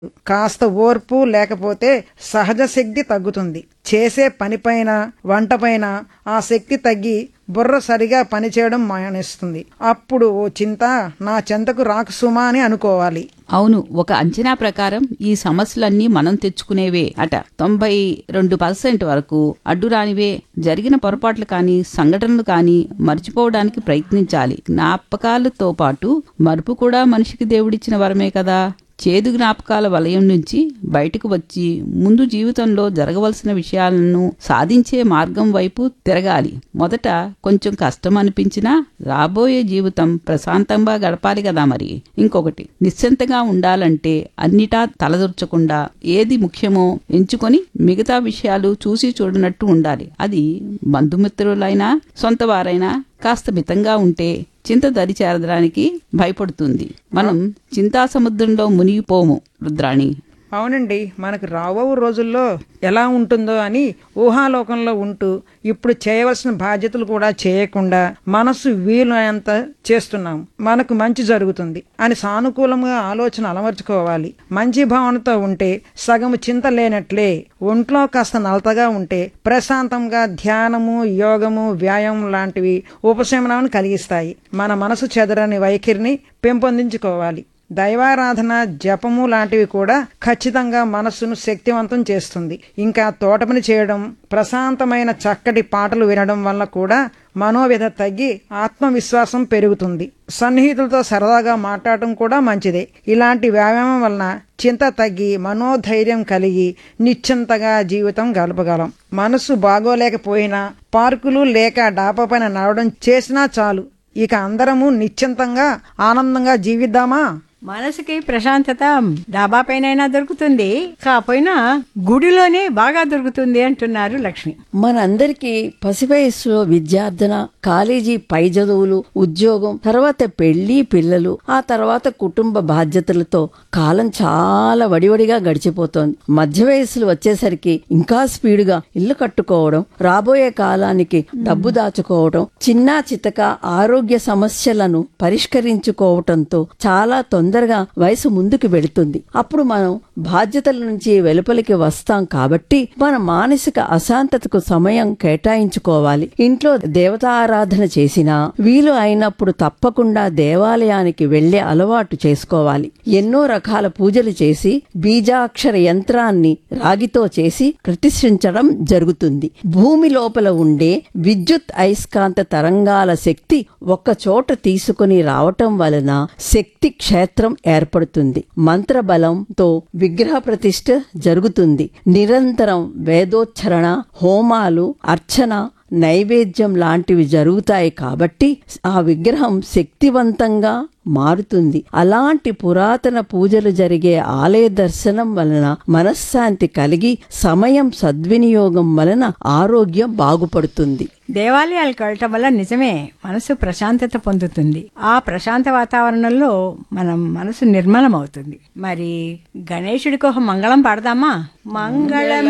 కాస్త ఓర్పు లేకపోతే సహజ శక్తి తగ్గుతుంది చేసే పనిపైన వంటపైన ఆ శక్తి తగ్గి బుర్ర సరిగా పనిచేయడం మానేస్తుంది అప్పుడు ఓ చింత నా చెంతకు రాకు సుమా అని అనుకోవాలి అవును ఒక అంచనా ప్రకారం ఈ సమస్యలన్నీ మనం తెచ్చుకునేవే అట తొంభై రెండు పర్సెంట్ వరకు అడ్డురానివే జరిగిన పొరపాట్లు కానీ సంఘటనలు కానీ మర్చిపోవడానికి ప్రయత్నించాలి జ్ఞాపకాలతో పాటు మరుపు కూడా మనిషికి దేవుడిచ్చిన వరమే కదా చేదు జ్ఞాపకాల వలయం నుంచి బయటకు వచ్చి ముందు జీవితంలో జరగవలసిన విషయాలను సాధించే మార్గం వైపు తిరగాలి మొదట కొంచెం కష్టం అనిపించినా రాబోయే జీవితం ప్రశాంతంగా గడపాలి కదా మరి ఇంకొకటి నిశ్చింతగా ఉండాలంటే అన్నిటా తలదొర్చకుండా ఏది ముఖ్యమో ఎంచుకొని మిగతా విషయాలు చూసి చూడనట్టు ఉండాలి అది బంధుమిత్రులైనా సొంత వారైనా కాస్త మితంగా ఉంటే చింత దరి చేరడానికి భయపడుతుంది మనం చింతా సముద్రంలో మునిగిపోము రుద్రాణి అవునండి మనకు రాబో రోజుల్లో ఎలా ఉంటుందో అని ఊహాలోకంలో ఉంటూ ఇప్పుడు చేయవలసిన బాధ్యతలు కూడా చేయకుండా మనసు వీలైనంత చేస్తున్నాం మనకు మంచి జరుగుతుంది అని సానుకూలంగా ఆలోచన అలవర్చుకోవాలి మంచి భావనతో ఉంటే సగము చింత లేనట్లే ఒంట్లో కాస్త నలతగా ఉంటే ప్రశాంతంగా ధ్యానము యోగము వ్యాయామం లాంటివి ఉపశమనాన్ని కలిగిస్తాయి మన మనసు చెదరని వైఖరిని పెంపొందించుకోవాలి దైవారాధన జపము లాంటివి కూడా ఖచ్చితంగా మనస్సును శక్తివంతం చేస్తుంది ఇంకా తోటపని చేయడం ప్రశాంతమైన చక్కటి పాటలు వినడం వల్ల కూడా మనోవ్యధ తగ్గి ఆత్మవిశ్వాసం పెరుగుతుంది సన్నిహితులతో సరదాగా మాట్లాడటం కూడా మంచిదే ఇలాంటి వ్యాయామం వలన చింత తగ్గి మనోధైర్యం కలిగి నిశ్చింతగా జీవితం గడపగలం మనసు బాగోలేకపోయినా పార్కులు లేక డాబా పైన నడవడం చేసినా చాలు ఇక అందరము నిశ్చింతంగా ఆనందంగా జీవిద్దామా మనసుకి ప్రశాంతత డాబా పైన దొరుకుతుంది కాకపోయినా గుడిలోనే బాగా దొరుకుతుంది అంటున్నారు లక్ష్మి మనందరికీ పసివయస్సులో విద్యార్థన కాలేజీ పై చదువులు ఉద్యోగం తర్వాత పెళ్లి పిల్లలు ఆ తర్వాత కుటుంబ బాధ్యతలతో కాలం చాలా వడివడిగా గడిచిపోతోంది మధ్య వయస్సులు వచ్చేసరికి ఇంకా స్పీడుగా ఇల్లు కట్టుకోవడం రాబోయే కాలానికి డబ్బు దాచుకోవడం చిన్నా చితక ఆరోగ్య సమస్యలను పరిష్కరించుకోవటంతో చాలా తొందరగా వయసు ముందుకు వెళుతుంది అప్పుడు మనం బాధ్యతల నుంచి వెలుపలికి వస్తాం కాబట్టి మన మానసిక అశాంతతకు సమయం కేటాయించుకోవాలి ఇంట్లో దేవతా ఆరాధన చేసినా వీలు అయినప్పుడు తప్పకుండా దేవాలయానికి వెళ్లే అలవాటు చేసుకోవాలి ఎన్నో రకాల పూజలు చేసి బీజాక్షర యంత్రాన్ని రాగితో చేసి ప్రతిష్ఠించడం జరుగుతుంది భూమి లోపల ఉండే విద్యుత్ అయస్కాంత తరంగాల శక్తి ఒక్క చోట తీసుకుని రావటం వలన శక్తి క్షేత్రం ఏర్పడుతుంది మంత్రబలంతో విగ్రహ ప్రతిష్ఠ జరుగుతుంది నిరంతరం వేదోచ్చరణ హోమాలు అర్చన నైవేద్యం లాంటివి జరుగుతాయి కాబట్టి ఆ విగ్రహం శక్తివంతంగా మారుతుంది అలాంటి పురాతన పూజలు జరిగే ఆలయ దర్శనం వలన మనశ్శాంతి కలిగి సమయం సద్వినియోగం వలన ఆరోగ్యం బాగుపడుతుంది దేవాలయాలకు వెళ్ళటం వల్ల నిజమే మనసు ప్రశాంతత పొందుతుంది ఆ ప్రశాంత వాతావరణంలో మనం మనసు నిర్మలం అవుతుంది మరి గణేశుడికి ఒక మంగళం పాడదామా మంగళం